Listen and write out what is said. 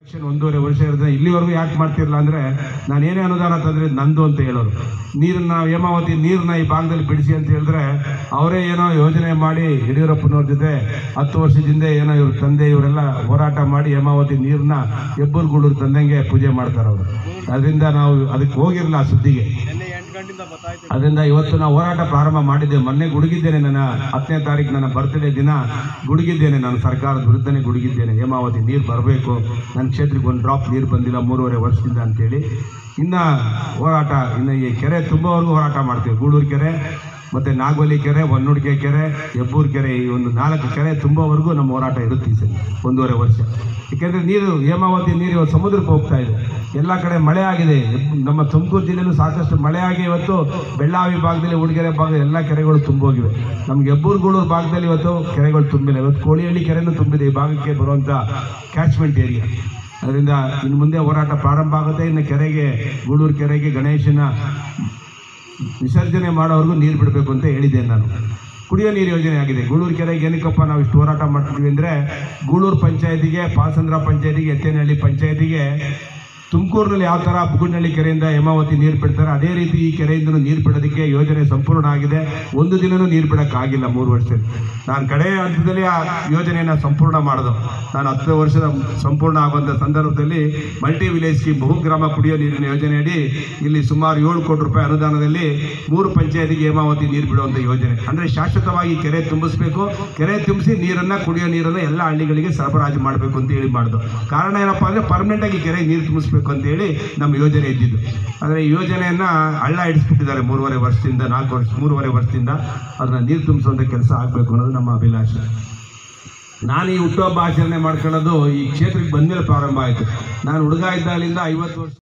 ಒಂದೂವರೆ ವರ್ಷ ಇರುತ್ತೆ ಇಲ್ಲಿವರೆಗೂ ಯಾಕೆ ಮಾಡ್ತಿರಲ್ಲ ಅಂದ್ರೆ ನಾನು ಏನೇ ಅನುದಾನ ತಂದ್ರೆ ನಂದು ಅಂತ ಹೇಳೋರು ನೀರನ್ನ ಹೇಮಾವತಿ ನೀರನ್ನ ಈ ಭಾಗದಲ್ಲಿ ಬಿಡಿಸಿ ಅಂತ ಹೇಳಿದ್ರೆ ಅವರೇ ಏನೋ ಯೋಜನೆ ಮಾಡಿ ಯಡಿಯೂರಪ್ಪನವ್ರ ಜೊತೆ ಹತ್ತು ವರ್ಷದಿಂದ ಏನೋ ಇವ್ರ ತಂದೆ ಇವರೆಲ್ಲ ಹೋರಾಟ ಮಾಡಿ ಹೇಮಾವತಿ ನೀರನ್ನ ಹೆಬ್ಬೂರು ಗೂಡೂರು ತಂದಂಗೆ ಪೂಜೆ ಮಾಡ್ತಾರೆ ಅವರು ಅದರಿಂದ ನಾವು ಅದಕ್ಕೆ ಹೋಗಿರಲಿಲ್ಲ ಆ ಸುದ್ದಿಗೆ ಅದರಿಂದ ಇವತ್ತು ನಾವು ಹೋರಾಟ ಪ್ರಾರಂಭ ಮಾಡಿದ್ದೇವೆ ಮೊನ್ನೆ ಗುಡುಗಿದ್ದೇನೆ ನನ್ನ ಹತ್ತನೇ ತಾರೀಕು ನನ್ನ ಬರ್ತ್ಡೇ ದಿನ ಗುಡುಗಿದ್ದೇನೆ ನಾನು ಸರ್ಕಾರದ ವಿರುದ್ಧನೇ ಗುಡುಗಿದ್ದೇನೆ ಹೇಮಾವತಿ ನೀರು ಬರಬೇಕು ನನ್ನ ಕ್ಷೇತ್ರಕ್ಕೆ ಒಂದು ಡ್ರಾಪ್ ನೀರು ಬಂದಿಲ್ಲ ಮೂರುವರೆ ವರ್ಷದಿಂದ ಅಂತೇಳಿ ಇನ್ನು ಹೋರಾಟ ಇನ್ನು ಈ ಕೆರೆ ತುಂಬುವವರೆಗೂ ಹೋರಾಟ ಮಾಡ್ತೀವಿ ಗೂಡೂರು ಕೆರೆ ಮತ್ತು ನಾಗವಲ್ಲಿ ಕೆರೆ ಹೊನ್ನೂಡಿಕೆ ಕೆರೆ ಹೆಬ್ಬೂರು ಕೆರೆ ಈ ಒಂದು ನಾಲ್ಕು ಕೆರೆ ತುಂಬುವವರೆಗೂ ನಮ್ಮ ಹೋರಾಟ ಇರುತ್ತೆ ಈ ಸರಿ ಒಂದೂವರೆ ವರ್ಷ ಏಕೆಂದರೆ ನೀರು ಹೇಮಾವತಿ ನೀರು ಇವತ್ತು ಸಮುದ್ರಕ್ಕೆ ಹೋಗ್ತಾ ಇದೆ ಎಲ್ಲ ಕಡೆ ಮಳೆ ಆಗಿದೆ ಹೆಬ್- ನಮ್ಮ ತುಮಕೂರು ಜಿಲ್ಲೆಯಲ್ಲೂ ಸಾಕಷ್ಟು ಮಳೆ ಆಗಿ ಇವತ್ತು ಬೆಳ್ಳಾವಿ ಭಾಗದಲ್ಲಿ ಉಡುಗೆರೆ ಭಾಗ ಎಲ್ಲ ಕೆರೆಗಳು ತುಂಬೋಗಿವೆ ನಮ್ಗೆ ಹೆಬ್ಬೂರು ಗೂಳೂರು ಭಾಗದಲ್ಲಿ ಇವತ್ತು ಕೆರೆಗಳು ತುಂಬಿಲ್ಲ ಇವತ್ತು ಕೋಳಿಹಳ್ಳಿ ಕೆರೆನೂ ತುಂಬಿದೆ ಈ ಭಾಗಕ್ಕೆ ಬರುವಂಥ ಕ್ಯಾಚ್ಮೆಂಟ್ ಏರಿಯಾ ಅದರಿಂದ ಇನ್ನು ಮುಂದೆ ಹೋರಾಟ ಪ್ರಾರಂಭ ಆಗುತ್ತೆ ಇನ್ನು ಕೆರೆಗೆ ಗೂಳೂರು ಕೆರೆಗೆ ಗಣೇಶನ ವಿಸರ್ಜನೆ ಮಾಡೋವರೆಗೂ ನೀರು ಬಿಡಬೇಕು ಅಂತ ಹೇಳಿದ್ದೇನೆ ನಾನು ಕುಡಿಯೋ ನೀರು ಯೋಜನೆ ಆಗಿದೆ ಗೂಳೂರು ಕೆರೆಗೆ ಏನಕ್ಕಪ್ಪ ನಾವು ಇಷ್ಟು ಹೋರಾಟ ಮಾಡ್ತೀವಿ ಅಂದರೆ ಗೂಳೂರು ಪಂಚಾಯತಿಗೆ ಪಾಸಂದ್ರ ಪಂಚಾಯತಿಗೆ ಎತ್ತೇನಹಳ್ಳಿ ಪಂಚಾಯತಿಗೆ ತುಮಕೂರಿನಲ್ಲಿ ಯಾವ ಥರ ಬುಗುನಹಳ್ಳಿ ಕೆರೆಯಿಂದ ಹೇಮಾವತಿ ನೀರು ಬಿಡ್ತಾರೆ ಅದೇ ರೀತಿ ಈ ಕೆರೆಯಿಂದನೂ ನೀರು ಬಿಡೋದಕ್ಕೆ ಯೋಜನೆ ಸಂಪೂರ್ಣ ಆಗಿದೆ ಒಂದು ದಿನನೂ ನೀರು ಬಿಡೋಕ್ಕಾಗಿಲ್ಲ ಮೂರು ವರ್ಷದಲ್ಲಿ ನಾನು ಕಡೆ ಹಂತದಲ್ಲಿ ಆ ಯೋಜನೆಯನ್ನು ಸಂಪೂರ್ಣ ಮಾಡಿದೆ ನಾನು ಹತ್ತು ವರ್ಷದ ಸಂಪೂರ್ಣ ಆಗುವಂಥ ಸಂದರ್ಭದಲ್ಲಿ ಮಲ್ಟಿ ವಿಲೇಜ್ ಸ್ಕೀಮ್ ಬಹುಗ್ರಾಮ ಕುಡಿಯೋ ನೀರಿನ ಯೋಜನೆಯಡಿ ಇಲ್ಲಿ ಸುಮಾರು ಏಳು ಕೋಟಿ ರೂಪಾಯಿ ಅನುದಾನದಲ್ಲಿ ಮೂರು ಪಂಚಾಯತಿಗೆ ಹೇಮಾವತಿ ನೀರು ಬಿಡುವಂಥ ಯೋಜನೆ ಅಂದರೆ ಶಾಶ್ವತವಾಗಿ ಕೆರೆ ತುಂಬಿಸ್ಬೇಕು ಕೆರೆ ತುಂಬಿಸಿ ನೀರನ್ನು ಕುಡಿಯೋ ನೀರನ್ನು ಎಲ್ಲ ಹಳ್ಳಿಗಳಿಗೆ ಸರಬರಾಜು ಮಾಡಬೇಕು ಅಂತ ಹೇಳಿ ಮಾಡಿದ್ದು ಕಾರಣ ಏನಪ್ಪ ಅಂದರೆ ಪರ್ಮನೆಂಟಾಗಿ ಕೆರೆ ನೀರು ತುಂಬಿಸ್ಬೇಕು ಅಂತ ಹೇಳಿ ನಮ್ಮ ಯೋಜನೆ ಇದ್ದಿದ್ದು ಆದರೆ ಈ ಯೋಜನೆಯನ್ನು ಹಳ್ಳ ಹಿಡಿಸ್ಬಿಟ್ಟಿದ್ದಾರೆ ಮೂರುವರೆ ವರ್ಷದಿಂದ ನಾಲ್ಕು ವರ್ಷ ಮೂರುವರೆ ವರ್ಷದಿಂದ ಅದನ್ನ ನೀರು ತುಂಬಿಸುವಂಥ ಕೆಲಸ ಆಗಬೇಕು ಅನ್ನೋದು ನಮ್ಮ ಅಭಿಲಾಷೆ ನಾನು ಈ ಹುಟ್ಟುಹಬ್ಬ ಆಚರಣೆ ಮಾಡ್ಕೊಳ್ಳೋದು ಈ ಕ್ಷೇತ್ರಕ್ಕೆ ಬಂದಮೇಲೆ ಪ್ರಾರಂಭ ಆಯಿತು ನಾನು ಹುಡುಗ ಇದ್ದಾಗಲಿಂದ ಐವತ್ತು ವರ್ಷ